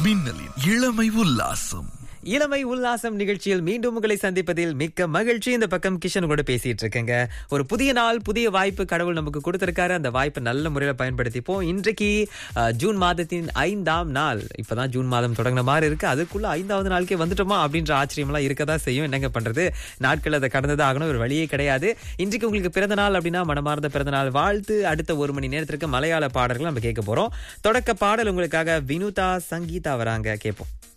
மின்னலின் இளமை உல்லாசம் இளமை உல்லாசம் நிகழ்ச்சியில் மீண்டும் உங்களை சந்திப்பதில் மிக்க மகிழ்ச்சி இந்த பக்கம் கிஷன் கூட பேசிட்டு இருக்கேங்க ஒரு புதிய நாள் புதிய வாய்ப்பு கடவுள் நமக்கு கொடுத்திருக்காரு அந்த வாய்ப்பை நல்ல முறையில் பயன்படுத்திப்போம் இன்றைக்கு அஹ், ஜூன் மாதத்தின் ஐந்தாம் நாள் இப்பதான் ஜூன் மாதம் தொடங்கின மாதிரி இருக்கு அதுக்குள்ள ஐந்தாவது நாளுக்கே வந்துட்டோமா அப்படின்ற ஆச்சரியம்லாம் இருக்கதா செய்யும் என்னங்க பண்றது நாட்கள் அதை கடந்தது ஆகணும் ஒரு வழியே கிடையாது இன்றைக்கு உங்களுக்கு பிறந்த நாள் அப்படின்னா மனமார்ந்த பிறந்த நாள் வாழ்த்து அடுத்த ஒரு மணி நேரத்திற்கு மலையாள பாடல்கள் நம்ம கேட்க போறோம் தொடக்க பாடல் உங்களுக்காக வினுதா சங்கீதா வராங்க கேட்போம்